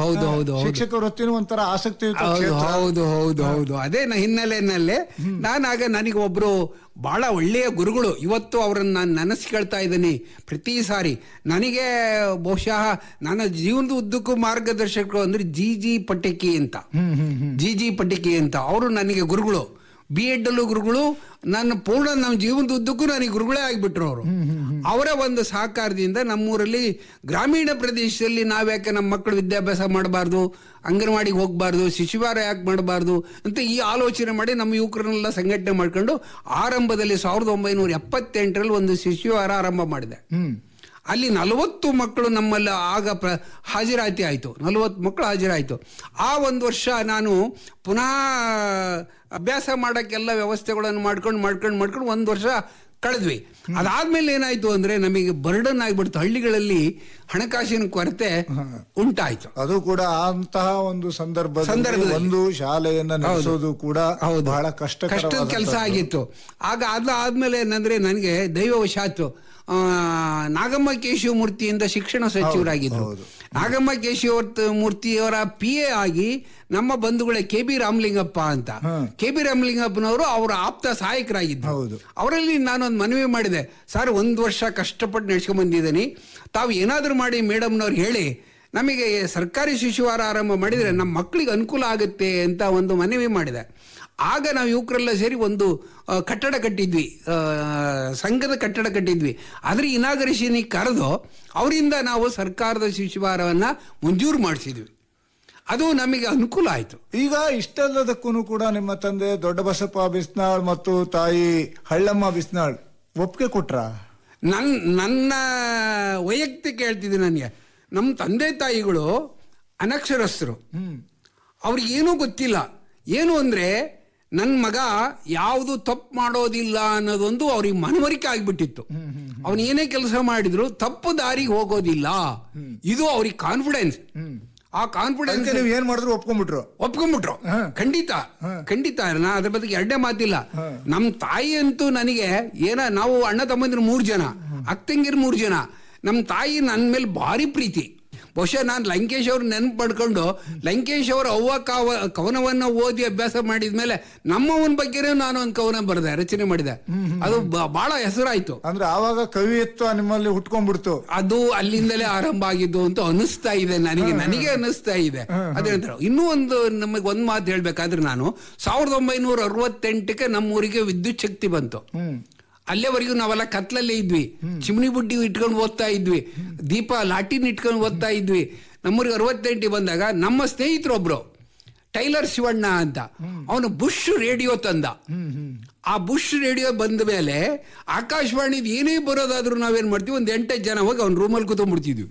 ಹೌದು ಹೌದು ಹೌದು ಶಿಕ್ಷಕ ವೃತ್ತಿನೂ ಒಂಥರ ಆಸಕ್ತಿಯುತ ಹೌದು ಕ್ಷೇತ್ರ ಹೌದು ಹೌದು ಹೌದು ಅದೇ ನ- ಹಿನ್ನೆಲೆಯಲ್ಲೇ ನಾನಾಗ ನನಗೆ ಒಬ್ರು ಬಹಳ ಒಳ್ಳೆಯ ಗುರುಗಳು ಇವತ್ತು ಅವರನ್ನು ನಾನು ನೆನೆಸ್ಕೊಳ್ತಾ ಇದ್ದೀನಿ ಪ್ರತಿ ಸಾರಿ ನನಗೆ ಬಹುಶಃ ನನ್ನ ಜೀವನದ ಉದ್ದಕ್ಕೂ ಮಾರ್ಗದರ್ಶಕರು ಅಂದ್ರೆ ಜಿ ಜಿ ಪಟೇಕಿ ಅಂತ ಜಿ ಜಿ ಪಟೇಕಿ ಅಂತ ಅವರು ನನಗೆ ಗುರುಗಳು ಬಿ ಎಡ್ ಅಲ್ಲೂ ಗುರುಗಳು ನನ್ನ ಪೂರ್ಣ ನಮ್ಮ ಜೀವನದ ಉದ್ದಕ್ಕೂ ನನಗೆ ಗುರುಗಳೇ ಆಗಿಬಿಟ್ರು ಅವರು ಅವರ ಒಂದು ಸಹಕಾರದಿಂದ ನಮ್ಮೂರಲ್ಲಿ ಗ್ರಾಮೀಣ ಪ್ರದೇಶದಲ್ಲಿ ನಾವ್ಯಾಕೆ ನಮ್ಮ ಮಕ್ಕಳು ವಿದ್ಯಾಭ್ಯಾಸ ಮಾಡಬಾರ್ದು ಅಂಗನವಾಡಿಗೆ ಹೋಗಬಾರ್ದು ಶಿಶುವಾರ ಯಾಕೆ ಮಾಡಬಾರ್ದು ಅಂತ ಈ ಆಲೋಚನೆ ಮಾಡಿ ನಮ್ಮ ಯುವಕರನ್ನೆಲ್ಲ ಸಂಘಟನೆ ಮಾಡ್ಕೊಂಡು ಆರಂಭದಲ್ಲಿ ಸಾವಿರದ ಒಂಬೈನೂರ ಎಪ್ಪತ್ತೆಂಟರಲ್ಲಿ ಒಂದು ಶಿಶುವಾರ ಆರಂಭ ಮಾಡಿದೆ ಅಲ್ಲಿ ನಲವತ್ತು ಮಕ್ಕಳು ನಮ್ಮಲ್ಲಿ ಆಗ ಪ್ರ ಹಾಜರಾತಿ ಆಯಿತು ನಲವತ್ತು ಮಕ್ಕಳು ಹಾಜರಾಯಿತು ಆ ಒಂದು ವರ್ಷ ನಾನು ಪುನಃ ಅಭ್ಯಾಸ ಮಾಡೋಕ್ಕೆಲ್ಲ ವ್ಯವಸ್ಥೆಗಳನ್ನು ಮಾಡ್ಕೊಂಡು ಮಾಡ್ಕೊಂಡು ಮಾಡ್ಕೊಂಡು ಒಂದು ವರ್ಷ ಕಳೆದ್ವಿ ಅದಾದ್ಮೇಲೆ ಏನಾಯ್ತು ಅಂದ್ರೆ ನಮಗೆ ಬರ್ಡನ್ ಆಗಿಬಿಡ್ತು ಹಳ್ಳಿಗಳಲ್ಲಿ ಹಣಕಾಸಿನ ಕೊರತೆ ಉಂಟಾಯ್ತು ಅದು ಕೂಡ ಅಂತಹ ಒಂದು ಸಂದರ್ಭದಲ್ಲಿ ಸಂದರ್ಭದಲ್ಲಿ. ಒಂದು ಶಾಲೆಯನ್ನ ನಡೆಸೋದು ಕೂಡ ಹೌದು ಬಹಳ ಕಷ್ಟದ ಕಷ್ಟಕರ ಕೆಲಸ ಆಗಿತ್ತು ಆಗ ಅದ ಆದ್ಮೇಲೆ ಏನಂದ್ರೆ ನನಗೆ ದೈವವಶಾತ್ತು ಆ, ನಾಗಮ್ಮ ಕೇಶವಮೂರ್ತಿಯಿಂದ ಶಿಕ್ಷಣ ಸಚಿವರಾಗಿದ್ರು ಹೌದು. ನಾಗಮ್ಮ ಕೇಶವ ಮೂರ್ತಿಯವರ ಪಿ ಎ ಆಗಿ ನಮ್ಮ ಬಂಧುಗಳೇ ಕೆ ಬಿ ರಾಮಲಿಂಗಪ್ಪ ಅಂತ ಕೆ ಬಿ ರಾಮಲಿಂಗಪ್ಪನವರು ಅವರ ಆಪ್ತ ಸಹಾಯಕರಾಗಿದ್ದರು ಹೌದು. ಅವರಲ್ಲಿ ನಾನೊಂದು ಮನವಿ ಮಾಡಿದೆ ಸರ್ ಒಂದು ವರ್ಷ ಕಷ್ಟಪಟ್ಟು ನಡೆಸ್ಕೊಂಡ್ ಬಂದಿದ್ದೀನಿ ತಾವು ಏನಾದರೂ ಮಾಡಿ ಮೇಡಮ್ನವ್ರು ಹೇಳಿ ನಮಗೆ ಸರ್ಕಾರಿ ಶಿಶುವಾರ ಆರಂಭ ಮಾಡಿದರೆ ನಮ್ಮ ಮಕ್ಕಳಿಗೆ ಅನುಕೂಲ ಆಗುತ್ತೆ ಅಂತ ಒಂದು ಮನವಿ ಮಾಡಿದೆ ಆಗ ನಾವು ಯುವಕರೆಲ್ಲ ಸೇರಿ ಒಂದು ಆ, ಕಟ್ಟಡ ಕಟ್ಟಿದ್ವಿ ಆ, ಸಂಘದ ಕಟ್ಟಡ ಕಟ್ಟಿದ್ವಿ ಅದ್ರ ಇನಾಗರೇಷನಿಗೆ ಕರೆದು ಅವರಿಂದ ನಾವು ಸರ್ಕಾರದ ಶಿಶುವಾರವನ್ನು ಮಂಜೂರು ಮಾಡಿಸಿದ್ವಿ ಅದು ನಮಗೆ ಅನುಕೂಲ ಆಯಿತು ಈಗ ಇಷ್ಟೆಲ್ಲದಕ್ಕೂ ಕೂಡ ನಿಮ್ಮ ತಂದೆ ದೊಡ್ಡ ಬಸಪ್ಪ ಬಿಸ್ನಾಳ್ ಮತ್ತು ತಾಯಿ ಹಳ್ಳಮ್ಮ ಬಿಸ್ನಾಳ್ ಒಪ್ಪಿಗೆ ಕೊಟ್ರ ನನ್ ನನ್ನ ವೈಯಕ್ತಿಕ ಹೇಳ್ತಿದ್ದೀನಿ ನನಗೆ ನಮ್ಮ ತಂದೆ ತಾಯಿಗಳು ಅನಕ್ಷರಸ್ಥರು ಅವ್ರಿಗೆ ಏನೂ ಗೊತ್ತಿಲ್ಲ ಏನು ಅಂದರೆ ನನ್ನ ಮಗ ಯಾವುದು ತಪ್ಪು ಮಾಡೋದಿಲ್ಲ ಅನ್ನೋದೊಂದು ಅವ್ರಿಗೆ ಮನವರಿಕೆ ಆಗಿಬಿಟ್ಟಿತ್ತು ಅವನು ಏನೇ ಕೆಲಸ ಮಾಡಿದ್ರು ತಪ್ಪು ದಾರಿಗೆ ಹೋಗೋದಿಲ್ಲ ಇದು ಅವ್ರಿಗೆ ಕಾನ್ಫಿಡೆನ್ಸ್ ಆ ಕಾನ್ಫಿಡೆನ್ಸ್ ಅದಕ್ಕೆ ನೀವು ಏನ್ ಮಾಡಿದ್ರು ಒಪ್ಕೊಂಡ್ಬಿಟ್ರು ಒಪ್ಕೊಂಡ್ಬಿಟ್ರು ಖಂಡಿತ ಖಂಡಿತ ನಾ ಅದ್ರ ಬಗ್ಗೆ ಎರಡೇ ಮಾತಿಲ್ಲ ನಮ್ಮ ತಾಯಿ ಅಂತೂ ನನಗೆ ಏನ ನಾವು ಅಣ್ಣ ತಮ್ಮಂದಿರು ಮೂರು ಜನ ಅಕ್ಕಂಗಿರು ಮೂರು ಜನ ನಮ್ಮ ತಾಯಿ ನನ್ನ ಮೇಲೆ ಭಾರಿ ಪ್ರೀತಿ ಬಹುಶಃ ನಾನು ಲಂಕೇಶ್ ಅವ್ರ ನೆನಪು ಪಡ್ಕೊಂಡು ಲಂಕೇಶ್ ಅವರ ಅವ್ವ ಕಾವ ಕವನವನ್ನ ಓದಿ ಅಭ್ಯಾಸ ಮಾಡಿದ ಮೇಲೆ ನಮ್ಮವನ ಬಗ್ಗೆನೇ ನಾನು ಒಂದು ಕವನ ಬರೆದೆ ರಚನೆ ಮಾಡಿದೆ ಅದು ಬ- ಬಹಳ ಹೆಸರಾಯ್ತು ಅಂದ್ರೆ ಆವಾಗ ಕವಿಯತ್ವ ನಿಮ್ಮಲ್ಲಿ ಹುಟ್ಕೊಂಡ್ಬಿಡ್ತು ಅದು ಅಲ್ಲಿಂದಲೇ ಆರಂಭ ಆಗಿದ್ದು ಅಂತ ಅನಿಸ್ತಾ ಇದೆ ನನಗೆ ನನಗೆ ಅನಿಸ್ತಾ ಇದೆ ಅದೇ ಹೇಳ್ತಾರೆ ಇನ್ನೂ ಒಂದು ನಮಗೆ ಒಂದು ಮಾತು ಹೇಳ್ಬೇಕಾದ್ರೆ ನಾನು ಸಾವಿರದ ಒಂಬೈನೂರ ಅರವತ್ತೆಂಟಕ್ಕೆ ನಮ್ಮೂರಿಗೆ ವಿದ್ಯುತ್ ಶಕ್ತಿ ಬಂತು ಅಲ್ಲೇವರೆಗೂ ನಾವೆಲ್ಲ ಕತ್ಲಲ್ಲೇ ಇದ್ವಿ ಚಿಮಣಿ ಬುಡ್ಡಿ ಇಟ್ಕೊಂಡು ಓದ್ತಾ ಇದ್ವಿ ದೀಪ ಲಾಟಿನ್ ಇಟ್ಕೊಂಡು ಓದ್ತಾ ಇದ್ವಿ ನಮ್ಮೂರಿಗೆ ಅರವತ್ತೆಂಟಿಗೆ ಬಂದಾಗ ನಮ್ಮ ಸ್ನೇಹಿತರೊಬ್ರು ಟೈಲರ್ ಶಿವಣ್ಣ ಅಂತ ಅವನು ಬುಷ್ ರೇಡಿಯೋ ತಂದ ಆ ಬುಷ್ ರೇಡಿಯೋ ಬಂದ ಮೇಲೆ ಆಕಾಶವಾಣಿದ್ ಏನೇ ಬರೋದಾದ್ರೂ ನಾವೇನ್ ಮಾಡ್ತೀವಿ ಒಂದ್ ಎಂಟತ್ತು ಜನ ಹೋಗಿ ಅವ್ನ ರೂಮಲ್ಲಿ ಕೂತ್ಕೊಂಡ್ಬಿಡ್ತಿದ್ವಿ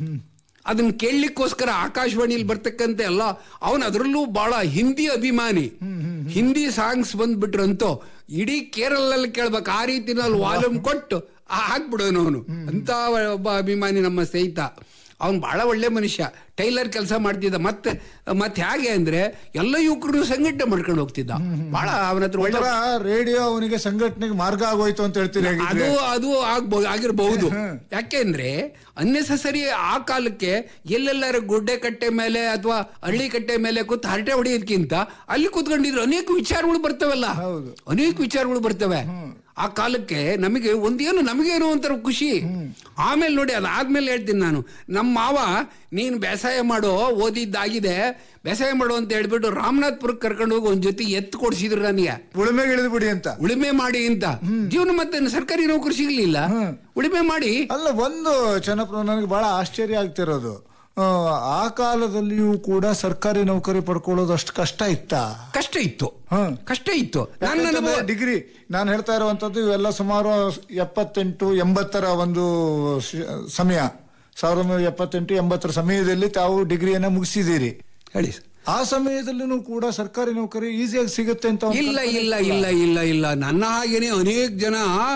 ಅದನ್ನ ಕೇಳಲಿಕ್ಕೋಸ್ಕರ ಆಕಾಶವಾಣಿಯಲ್ಲಿ ಬರ್ತಕ್ಕಂಥ ಎಲ್ಲ ಅವನು ಅದರಲ್ಲೂ ಬಹಳ ಹಿಂದಿ ಅಭಿಮಾನಿ ಹಿಂದಿ ಸಾಂಗ್ಸ್ ಬಂದ್ಬಿಟ್ರಂತೂ ಇಡೀ ಕೇರಳಲ್ಲಿ ಕೇಳ್ಬೇಕು ಆ ರೀತಿನಲ್ಲಿ ವಾಲ್ಯೂಮ್ ಕೊಟ್ಟು ಆ ಹಾಕ್ಬಿಡೋನು ಅವನು ಅಂತ ಒಬ್ಬ ಅಭಿಮಾನಿ ನಮ್ಮ ಸ್ನೇಹಿತ ಅವನು ಬಹಳ ಒಳ್ಳೆ ಮನುಷ್ಯ ಟೈಲರ್ ಕೆಲಸ ಮಾಡ್ತಿದ್ದ ಮತ್ತೆ ಮತ್ತೆ ಹೇಗೆ ಅಂದ್ರೆ ಎಲ್ಲ ಯುವಕರು ಸಂಘಟನೆ ಮಾಡ್ಕೊಂಡು ಹೋಗ್ತಿದ್ದ ಬಹಳ ಅವನ ಹತ್ರ ಒಳ್ಳೆ ಒಂಥರ ರೇಡಿಯೋ ಅವನಿಗೆ ಸಂಘಟನೆಗೆ ಮಾರ್ಗ ಆಗೋಯ್ತು ಅಂತ ಹೇಳ್ತೀರಿ ಅದು ಹಾಗಿದ್ರೆ ಅದು ಆಗ್ಬೋದು ಆಗಿರಬಹುದು ಯಾಕೆಂದ್ರೆ ಅನ್ನೆಸಸರಿ ಆ ಕಾಲಕ್ಕೆ ಎಲ್ಲೆಲ್ಲರ ಗುಡ್ಡೆ ಕಟ್ಟೆ ಮೇಲೆ ಅಥವಾ ಹಳ್ಳಿ ಕಟ್ಟೆ ಮೇಲೆ ಕೂತ್ ಹರಟೆ ಹೊಡೆಯೋದಕ್ಕಿಂತ ಅಲ್ಲಿ ಕೂತ್ಕೊಂಡಿದ್ರು ಅನೇಕ ವಿಚಾರಗಳು ಬರ್ತವಲ್ಲ ಹೌದು. ಅನೇಕ ವಿಚಾರಗಳು ಬರ್ತವೆ ಆ ಕಾಲಕ್ಕೆ ನಮಗೆ ಒಂದೇನು ನಮಗೇನೋ ಒಂಥರ ಖುಷಿ ಆಮೇಲೆ ನೋಡಿ ಅದಾದ್ಮೇಲೆ ಹೇಳ್ತೀನಿ ನಾನು ನಮ್ಮ ಮಾವ ನೀನು ಬೇಸಾಯ ಮಾಡೋ ಓದಿದ್ದಾಗಿದೆ ಬೇಸಾಯ ಮಾಡು ಅಂತ ಹೇಳ್ಬಿಟ್ಟು ರಾಮನಾಥ್ಪುರಕ್ಕೆ ಕರ್ಕೊಂಡು ಹೋಗಿ ಒಂದ್ ಜೊತೆ ಎತ್ತು ಕೊಡ್ಸಿದ್ರು ನನಗೆ ಉಳುಮೆಗೆ ಇಳಿದು ಬಿಡಿ ಅಂತ ಉಳಿಮೆ ಮಾಡಿ ಅಂತ ಜೀವನ ಮತ್ತೆ ಸರ್ಕಾರಿ ನೌಕರಿ ಸಿಗ್ಲಿಲ್ಲ ಉಳಿಮೆ ಮಾಡಿ ಅಲ್ಲ ಒಂದು ಚೆನ್ನಪ್ಪ ನನಗೆ ಬಹಳ ಆಶ್ಚರ್ಯ ಆಗ್ತಿರೋದು ಆ, ಆ ಕಾಲದಲ್ಲಿಯೂ ಕೂಡ ಸರ್ಕಾರಿ ನೌಕರಿ ಪಡ್ಕೊಳ್ಳೋದು ಅಷ್ಟು ಕಷ್ಟ ಇತ್ತಾ ಕಷ್ಟ ಇತ್ತು ಹ್ಮ್. ಕಷ್ಟ ಇತ್ತು ನನ್ನ ಯಾಕಂತಂದ್ರೆ ಅನುಭವ ಡಿಗ್ರಿ ನಾನು ಹೇಳ್ತಾ ಇರುವಂತದ್ದು ಇವೆಲ್ಲ ಸುಮಾರು ಎಪ್ಪತ್ತೆಂಟು ಎಂಬತ್ತರ ಒಂದು ಶ- ಸಮಯ ಸಾವಿರದ ಒಂಬೈನೂರ ಎಪ್ಪತ್ತೆಂಟು ಎಂಬತ್ತರ ಸಮಯದಲ್ಲಿ ತಾವು ಡಿಗ್ರಿಯನ್ನ ಮುಗಿಸಿದ್ದೀರಿ ಹೇಳಿ ಸರ್. ಆ ಸಮಯದಲ್ಲೂ ಕೂಡ ಸರ್ಕಾರಿ ನೌಕರಿ ಈಸಿಯಾಗಿ ಸಿಗುತ್ತೆ ಅಂತ ಒಂದು ಇಲ್ಲ ಇಲ್ಲ ಇಲ್ಲ ಇಲ್ಲ ಇಲ್ಲ ನನ್ನ ಹಾಗೇನೆ ಅನೇಕ ಜನ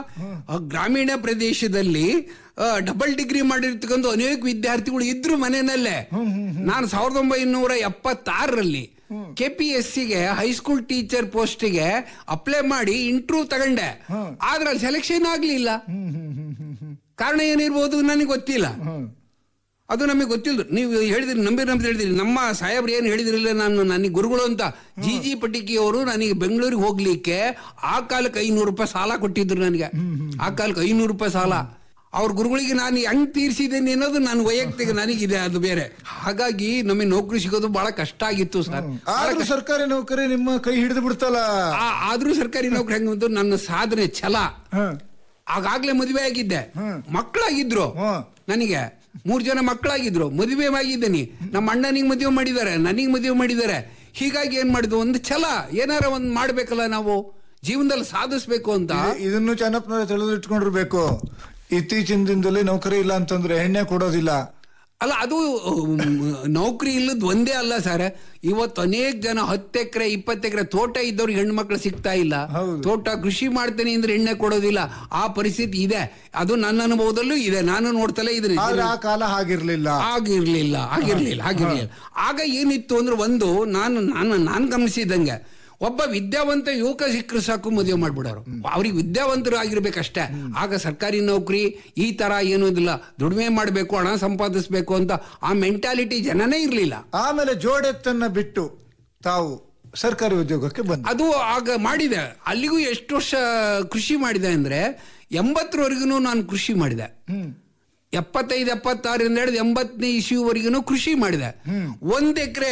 ಆ, ಗ್ರಾಮೀಣ ಪ್ರದೇಶದಲ್ಲಿ ಡಬಲ್ ಡಿಗ್ರಿ ಮಾಡಿರ್ತಕ್ಕಂಥ ಅನೇಕ ವಿದ್ಯಾರ್ಥಿಗಳು ಇದ್ರು ಮನೆಯಲ್ಲೇ ನಾನು ಸಾವಿರದ ಒಂಬೈನೂರ ಎಪ್ಪತ್ತಾರರಲ್ಲಿ ಕೆ ಪಿ ಎಸ್ ಸಿಗೆ ಹೈಸ್ಕೂಲ್ ಟೀಚರ್ ಪೋಸ್ಟ್ಗೆ ಅಪ್ಲೈ ಮಾಡಿ ಇಂಟರ್ವ್ಯೂ ತಗೊಂಡೆ ಆದ್ರೆ ಅಲ್ಲಿ ಸೆಲೆಕ್ಷನ್ ಆಗ್ಲಿಲ್ಲ ಕಾರಣ ಏನಿರ್ಬೋದು ನನಗೆ ಗೊತ್ತಿಲ್ಲ ಅದು ನಮಗೆ ಗೊತ್ತಿಲ್ಲ ನೀವು ಹೇಳಿದ್ರಿ ನಂಬಿ ನಂಬಿ ಹೇಳಿದ್ರಿ ನಮ್ಮ ಸಾಹೇಬ್ರು ಏನು ಹೇಳಿದ್ರಿಲ್ಲ ನಾನು ನನಗೆ ಗುರುಗಳು ಅಂತ ಜಿ ಜಿ ಪಟಿಕಿ ಅವರು ನನಗೆ ಬೆಂಗಳೂರಿಗೆ ಹೋಗ್ಲಿಕ್ಕೆ ಆ ಕಾಲಕ್ಕೆ ಐನೂರು ರೂಪಾಯಿ ಸಾಲ ಕೊಟ್ಟಿದ್ರು ನನಗೆ ಆ ಕಾಲಕ್ಕೆ ಐನೂರು ರೂಪಾಯಿ ಸಾಲ ಅವ್ರ ಗುರುಗಳಿಗೆ ನಾನು ಹೆಂಗ್ ತೀರ್ಸಿದ್ದೇನೆ ಅನ್ನೋದು ನಾನು ವೈಯಕ್ತಿಕ ನನಗಿದೆ ಅದು ಬೇರೆ ಹಾಗಾಗಿ ನಮಗೆ ನೌಕರಿ ಸಿಗೋದು ಬಹಳ ಕಷ್ಟ ಆಗಿತ್ತು ಸರ್ ಆದ್ರೂ ಸರ್ಕಾರಿ ನೌಕರಿ ನಿಮ್ಮ ಕೈ ಹಿಡಿದು ಬಿಡ್ತಲ್ಲ ಆ- ಆದ್ರೂ ಸರ್ಕಾರಿ ನೌಕರಿ ಹೆಂಗ್ ಬಂತು ನನ್ನ ಸಾಧನೆ ಛಲ ಹ. ಆಗಾಗ್ಲೇ ಮದುವೆ ಆಗಿದ್ದೆ ಮಕ್ಕಳಾಗಿದ್ರು ಹ್ಮ್. ನನಗೆ ಮೂರ್ ಜನ ಮಕ್ಕಳಾಗಿದ್ರು ಮದುವೆ ಆಗಿದ್ದೀನಿ ನಮ್ಮ ಅಣ್ಣನಿಗೆ ಮದುವೆ ಮಾಡಿದ್ದಾರೆ ನನಗೆ ಮದುವೆ ಮಾಡಿದ್ದಾರೆ ಹೀಗಾಗಿ ಏನ್ ಮಾಡಿದ್ವು ಒಂದು ಛಲ ಏನಾರ ಒಂದ್ ಮಾಡ್ಬೇಕಲ್ಲ ನಾವು ಜೀವನದಲ್ಲಿ ಸಾಧಿಸ್ಬೇಕು ಅಂತ ಇದು- ಇದನ್ನು ಚೆನ್ನಪ್ಪನವ್ರೆ ತಿಳಿದಿಟ್ಕೊಂಡಿರ್ಬೇಕು ಇತ್ತೀಚಿನ ದಿನದಲ್ಲಿ ನೌಕರಿ ಇಲ್ಲ ಅಂತಂದ್ರೆ ಎಣ್ಣೆ ಕೊಡೋದಿಲ್ಲ ಅಲ್ಲ ಅದು ಉಮ್, ನೌಕರಿ ಇಲ್ಲದ್ ಒಂದೇ ಅಲ್ಲ ಸರ್ ಇವತ್ತು ಅನೇಕ ಜನ ಹತ್ತು ಎಕರೆ ಇಪ್ಪತ್ತು ಎಕರೆ ತೋಟ ಇದ್ದವ್ರಿಗೆ ಹೆಣ್ಮಕ್ಳು ಸಿಗ್ತಾ ಇಲ್ಲ ಹೌದು. ತೋಟ ಕೃಷಿ ಮಾಡ್ತೇನೆ ಅಂದ್ರೆ ಎಣ್ಣೆ ಕೊಡೋದಿಲ್ಲ ಆ ಪರಿಸ್ಥಿತಿ ಇದೆ ಅದು ನನ್ನ ಅನುಭವದಲ್ಲೂ ಇದೆ ನಾನು ನೋಡ್ತಲೇ ಇದ್ದೀನಿ ಆದ್ರೆ ಆ ಕಾಲ ಹಾಗಿರ್ಲಿಲ್ಲ ಆಗಿರ್ಲಿಲ್ಲ ಆಗಿರ್ಲಿಲ್ಲ ಆಗಿರ್ಲಿಲ್ಲ ಆಗ ಏನಿತ್ತು ಅಂದ್ರೆ ಒಂದು ನಾನು ನಾನು ನಾನು ಗಮನಿಸಿದಂಗೆ ಒಬ್ಬ ವಿದ್ಯಾವಂತ ಯುವಕ ಸಿಕ್ಕರು ಸಾಕು ಮದುವೆ ಮಾಡ್ಬಿಡೋರು ಅವ್ರಿಗೆ ವಿದ್ಯಾವಂತರು ಆಗಿರ್ಬೇಕಷ್ಟೇ ಆಗ ಸರ್ಕಾರಿ ನೌಕರಿ ಈ ತರ ಏನೂ ಇಲ್ಲ ದುಡಿಮೆ ಮಾಡಬೇಕು ಹಣ ಸಂಪಾದಿಸ್ಬೇಕು ಅಂತ ಆ ಮೆಂಟಾಲಿಟಿ ಜನನೇ ಇರಲಿಲ್ಲ ಆಮೇಲೆ ಜೋಡೆತ್ತನ್ನ ಬಿಟ್ಟು ತಾವು ಸರ್ಕಾರಿ ಉದ್ಯೋಗಕ್ಕೆ ಬಂದ ಅದು ಆಗ ಮಾಡಿದೆ ಅಲ್ಲಿಗೂ ಎಷ್ಟು ವರ್ಷ ಕೃಷಿ ಮಾಡಿದೆ ಅಂದ್ರೆ ಎಂಬತ್ತರವರೆಗೂ ನಾನು ಕೃಷಿ ಮಾಡಿದೆ ಎಪ್ಪತ್ತೈದು ಎಪ್ಪತ್ತಾರರಿಂದ ಹಿಡಿದು ಎಂಬತ್ತನೇ ಇಸ್ವಿವರೆಗೂ ಕೃಷಿ ಮಾಡಿದೆ ಒಂದ್ ಎಕರೆ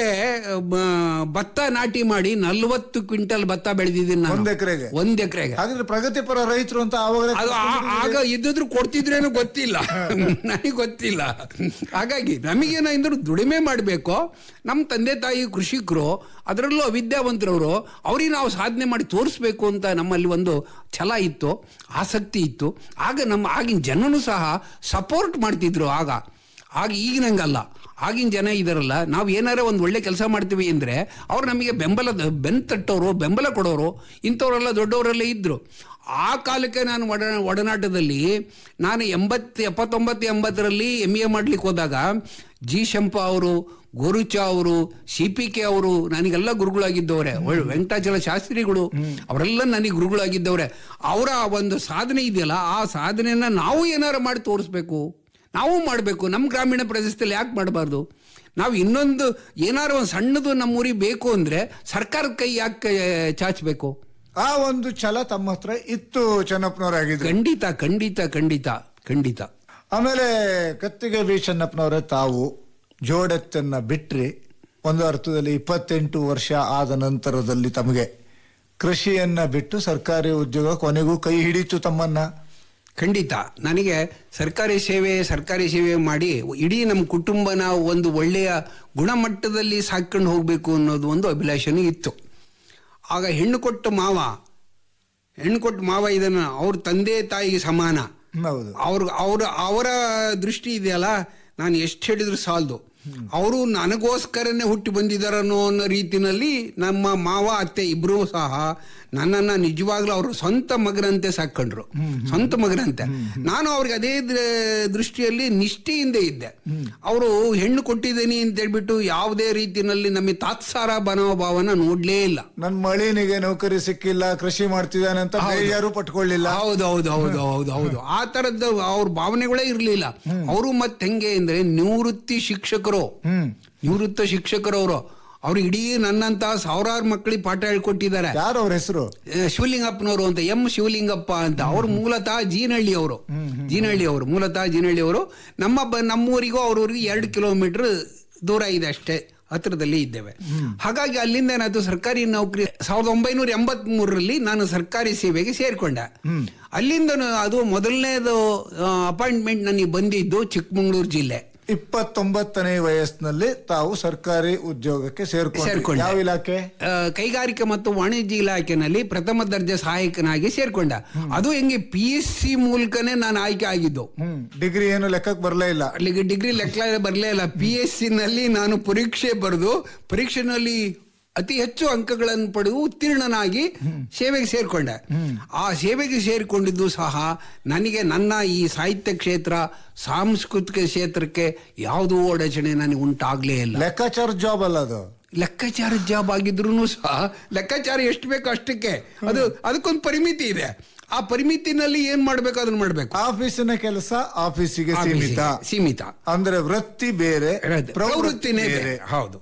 ಭತ್ತ ನಾಟಿ ಮಾಡಿ ನಲ್ವತ್ತು ಕ್ವಿಂಟಲ್ ಭತ್ತ ಬೆಳೆದಿದ್ದೀನಿ ನಾನು ಒಂದ್ ಎಕರೆಗೆ ಒಂದ್ ಎಕರೆಗೆ ಹಾಗಾದ್ರೆ ಪ್ರಗತಿಪರ ರೈತರು ಅಂತ ಆವಾಗಲೇ ಅದು ಆ- ಆಗ ಇದ್ದಿದ್ರು ಕೊಡ್ತಿದ್ರೇನೋ ಗೊತ್ತಿಲ್ಲ ನನಗೆ ಗೊತ್ತಿಲ್ಲ ಹಾಗಾಗಿ ನಮಗೇನೋ ಇಂದ್ರು ದುಡಿಮೆ ಮಾಡಬೇಕು ನಮ್ಮ ತಂದೆ ತಾಯಿ ಕೃಷಿಕರು ಅದರಲ್ಲೂ ಅವಿದ್ಯಾವಂತರವರು ಅವ್ರಿಗೆ ನಾವು ಸಾಧನೆ ಮಾಡಿ ತೋರಿಸ್ಬೇಕು ಅಂತ ನಮ್ಮಲ್ಲಿ ಒಂದು ಛಲ ಇತ್ತು ಆಸಕ್ತಿ ಇತ್ತು ಆಗ ನಮ್ಮ ಆಗಿನ ಜನನೂ ಸಹ ಸಪೋರ್ಟ್ ಮಾಡ್ತಿದ್ರು ಆಗ ಆಗ ಈಗಿನಂಗಲ್ಲ ಆಗಿನ ಜನ ಇದಾರಲ್ಲ ನಾವು ಏನಾರ ಒಂದು ಒಳ್ಳೆ ಕೆಲಸ ಮಾಡ್ತೀವಿ ಅಂದರೆ ಅವ್ರು ನಮಗೆ ಬೆಂಬಲ ಬೆನ್ ತಟ್ಟೋರು ಬೆಂಬಲ ಕೊಡೋರು ಇಂಥವರೆಲ್ಲ ದೊಡ್ಡವರೆಲ್ಲ ಇದ್ದರು ಆ ಕಾಲಕ್ಕೆ ನಾನು ಒಡ ಒಡನಾಟದಲ್ಲಿ ನಾನು ಎಂಬತ್ತು ಎಪ್ಪತ್ತೊಂಬತ್ತು ಎಂಬತ್ತರಲ್ಲಿ ಎಮ್ ಎ ಮಾಡ್ಲಿಕ್ಕೆ ಹೋದಾಗ ಜಿ ಶಂಪ ಅವರು ಗೋರುಚ ಅವರು ಸಿ ಪಿ ಕೆ ಅವರು ನನಗೆಲ್ಲ ಗುರುಗಳಾಗಿದ್ದವ್ರೆ ಒಳ್ಳೆ ವೆಂಕಟಾಚಲ ಶಾಸ್ತ್ರಿಗಳು ಅವರೆಲ್ಲ ನನಗೆ ಗುರುಗಳಾಗಿದ್ದವ್ರೆ ಅವರ ಒಂದು ಸಾಧನೆ ಇದೆಯಲ್ಲ ಆ ಸಾಧನೆಯನ್ನ ನಾವು ಏನಾರು ಮಾಡಿ ತೋರಿಸ್ಬೇಕು ನಾವು ಮಾಡಬೇಕು ನಮ್ಮ ಗ್ರಾಮೀಣ ಪ್ರದೇಶದಲ್ಲಿ ಯಾಕೆ ಮಾಡಬಾರ್ದು ನಾವು ಇನ್ನೊಂದು ಏನಾರು ಒಂದು ಸಣ್ಣದು ನಮ್ಮೂರಿಗೆ ಬೇಕು ಅಂದರೆ ಸರ್ಕಾರದ ಕೈ ಯಾಕೆ ಚಾಚಬೇಕು ಆ ಒಂದು ಛಲ ತಮ್ಮ ಹತ್ರ ಇತ್ತು ಚೆನ್ನಪ್ಪನವರಾಗಿದ್ರು ಖಂಡಿತ ಖಂಡಿತ ಖಂಡಿತ ಖಂಡಿತ ಆಮೇಲೆ ಕತ್ತಿಗೆ ಬಿ ಚೆನ್ನಪ್ಪನವರೇ ತಾವು ಜೋಡೆತ್ತನ್ನ ಬಿಟ್ರಿ ಒಂದು ಅರ್ಥದಲ್ಲಿ ಇಪ್ಪತ್ತೆಂಟು ವರ್ಷ ಆದ ನಂತರದಲ್ಲಿ ತಮಗೆ ಕೃಷಿಯನ್ನ ಬಿಟ್ಟು ಸರ್ಕಾರಿ ಉದ್ಯೋಗ ಕೊನೆಗೂ ಕೈ ಹಿಡಿತು ತಮ್ಮನ್ನ ಖಂಡಿತ ನನಗೆ ಸರ್ಕಾರಿ ಸೇವೆ ಸರ್ಕಾರಿ ಸೇವೆ ಮಾಡಿ ಇಡೀ ನಮ್ಮ ಕುಟುಂಬನ ಒಂದು ಒಳ್ಳೆಯ ಗುಣಮಟ್ಟದಲ್ಲಿ ಸಾಕೊಂಡು ಹೋಗಬೇಕು ಅನ್ನೋದು ಒಂದು ಅಭಿಲಾಷನೂ ಇತ್ತು ಆಗ ಹೆಣ್ಣು ಕೊಟ್ಟ ಮಾವ ಹೆಣ್ಣು ಕೊಟ್ಟ ಮಾವ ಇದನ್ನು ಅವ್ರ ತಂದೆ ತಾಯಿಗೆ ಸಮಾನ ಹೌದು ಅವ್ರ ಅವ್ರ ಅವರ ದೃಷ್ಟಿ ಇದೆಯಲ್ಲ ನಾನು ಎಷ್ಟು ಹೇಳಿದ್ರು ಸಾಲದು ಅವರು ನನಗೋಸ್ಕರನೇ ಹುಟ್ಟಿ ಬಂದಿದ್ದಾರನ್ನೋ ಅನ್ನೋ ರೀತಿನಲ್ಲಿ ನಮ್ಮ ಮಾವ ಅತ್ತೆ ಇಬ್ರು ಸಹ ನನ್ನನ್ನ ನಿಜವಾಗ್ಲೂ ಅವರು ಸ್ವಂತ ಮಗನಂತೆ ಸಾಕೊಂಡ್ರು ಸ್ವಂತ ಮಗನಂತೆ ನಾನು ಅವ್ರಿಗೆ ಅದೇ ದ್ರ- ದೃಷ್ಟಿಯಲ್ಲಿ ನಿಷ್ಠೆಯಿಂದ ಇದ್ದೆ ಅವರು ಹೆಣ್ಣು ಕೊಟ್ಟಿದ್ದೀನಿ ಅಂತ ಹೇಳ್ಬಿಟ್ಟು ಯಾವುದೇ ರೀತಿಯಲ್ಲಿ ನಮಗೆ ತಾತ್ಸಾರ ಮನೋಭಾವನ ನೋಡ್ಲೇ ಇಲ್ಲ ನನ್ ಮಳಿನಿಗೆ ನೌಕರಿ ಸಿಕ್ಕಿಲ್ಲ ಕೃಷಿ ಮಾಡ್ತಿದ್ದಾನೆ ಅಂತ ಬೇಜಾರು ಪಟ್ಕೊಳ್ಳಿಲ್ಲ ಹೌದು ಹೌದು ಹೌದು ಹೌದು ಹೌದು ಆ ತರದ್ದು ಅವ್ರ ಭಾವನೆಗಳೇ ಇರಲಿಲ್ಲ ಅವರು ಮತ್ತೆ ಹೆಂಗೆ ಅಂದ್ರೆ ನಿವೃತ್ತಿ ಶಿಕ್ಷಕರು ಹ್ಮ್ ನಿವೃತ್ತ ಶಿಕ್ಷಕರು ಅವರು ಅವ್ರು ಇಡೀ ನನ್ನಂತ ಸಾವಿರಾರು ಮಕ್ಕಳಿಗೆ ಪಾಠ ಹೇಳ್ಕೊಟ್ಟಿದ್ದಾರೆ ಯಾರು ಅವ್ರ ಹೆಸರು ಆ, ಶಿವಲಿಂಗಪ್ಪನವರು ಅಂತ ಎಂ ಶಿವಲಿಂಗಪ್ಪ ಅಂತ ಅವ್ರು ಮೂಲತಃ ಜೀನಹಳ್ಳಿ ಅವರು ಜೀನಹಳ್ಳಿ ಅವರು ಮೂಲತಃ ಜೀನಹಳ್ಳಿ ಅವರು ನಮ್ಮ ಬ ನಮ್ಮೂರಿಗೂ ಅವ್ರವ್ರಿಗೂ ಎರಡು ಕಿಲೋಮೀಟರ್ ದೂರ ಇದೆ ಅಷ್ಟೇ ಹತ್ರದಲ್ಲಿ ಇದ್ದೇವೆ ಹಾಗಾಗಿ ಅಲ್ಲಿಂದ ಏನಾಯ್ತು ಸರ್ಕಾರಿ ನೌಕರಿ ಸಾವಿರದ ಒಂಬೈನೂರ ಎಂಬತ್ ಮೂರರಲ್ಲಿ ನಾನು ಸರ್ಕಾರಿ ಸೇವೆಗೆ ಸೇರ್ಕೊಂಡೆ ಅಲ್ಲಿಂದ ಅದು ಮೊದಲನೇದು ಅಪಾಯಿಂಟ್ಮೆಂಟ್ ನನಗೆ ಬಂದಿದ್ದು ಚಿಕ್ಕಮಗಳೂರು ಜಿಲ್ಲೆ ಇಪ್ಪತ್ತೊಂಬತ್ತನೇ ವಯಸ್ಸಿನಲ್ಲಿ ತಾವು ಸರ್ಕಾರಿ ಉದ್ಯೋಗಕ್ಕೆ ಸೇರ್ಕೊಂಡು ಸೇರ್ಕೊಂಡೆ. ಯಾವ ಇಲಾಖೆ ಆ, ಕೈಗಾರಿಕೆ ಮತ್ತು ವಾಣಿಜ್ಯ ಇಲಾಖೆನಲ್ಲಿ ಪ್ರಥಮ ದರ್ಜೆ ಸಹಾಯಕನಾಗಿ ಸೇರ್ಕೊಂಡ ಅದು ಹೆಂಗೆ ಪಿ ಎಸ್ ಸಿ ಮೂಲಕನೇ ನಾನು ಆಯ್ಕೆ ಆಗಿದ್ದು ಹ್ಮ್ ಡಿಗ್ರಿ ಏನು ಲೆಕ್ಕಕ್ಕೆ ಬರಲೇ ಇಲ್ಲ ಅಲ್ಲಿಗೆ ಡಿಗ್ರಿ ಲೆಕ್ಕ ಬರಲೇ ಇಲ್ಲ ಪಿ ಎಸ್ ಸಿ ನಲ್ಲಿ ನಾನು ಪರೀಕ್ಷೆ ಬರೆದು ಪರೀಕ್ಷೆನಲ್ಲಿ ಅತಿ ಹೆಚ್ಚು ಅಂಕಗಳನ್ನು ಪಡೆದು ಉತ್ತೀರ್ಣನಾಗಿ ಸೇವೆಗೆ ಸೇರ್ಕೊಂಡೆ ಆ ಸೇವೆಗೆ ಸೇರಿಕೊಂಡಿದ್ದು ಸಹ ನನಗೆ ನನ್ನ ಈ ಸಾಹಿತ್ಯ ಕ್ಷೇತ್ರ ಸಾಂಸ್ಕೃತಿಕ ಕ್ಷೇತ್ರಕ್ಕೆ ಯಾವುದೂ ಅಡಚಣೆ ನನಗೆ ಉಂಟಾಗ್ಲೇ ಇಲ್ಲ ಲೆಕ್ಕಾಚಾರ ಜಾಬ್ ಅಲ್ಲ ಅದು ಲೆಕ್ಕಾಚಾರ ಜಾಬ್ ಆಗಿದ್ರು ಸಹ ಲೆಕ್ಕಾಚಾರ ಎಷ್ಟು ಬೇಕು ಅಷ್ಟಕ್ಕೆ ಅದು ಅದಕ್ಕೊಂದು ಪರಿಮಿತಿ ಇದೆ ಆ ಪರಿಮಿತಿನಲ್ಲಿ ಏನ್ ಮಾಡ್ಬೇಕು ಅದನ್ನ ಮಾಡ್ಬೇಕು ಆಫೀಸಿನ ಕೆಲಸ ಆಫೀಸಿಗೆ ಸೀಮಿತ ಆಫೀಸಿಗೆ ಸೀಮಿತ ಅಂದ್ರೆ ವೃತ್ತಿ ಬೇರೆ ಪ್ರವೃತ್ತಿನೇ ಬೇರೆ ಹೌದು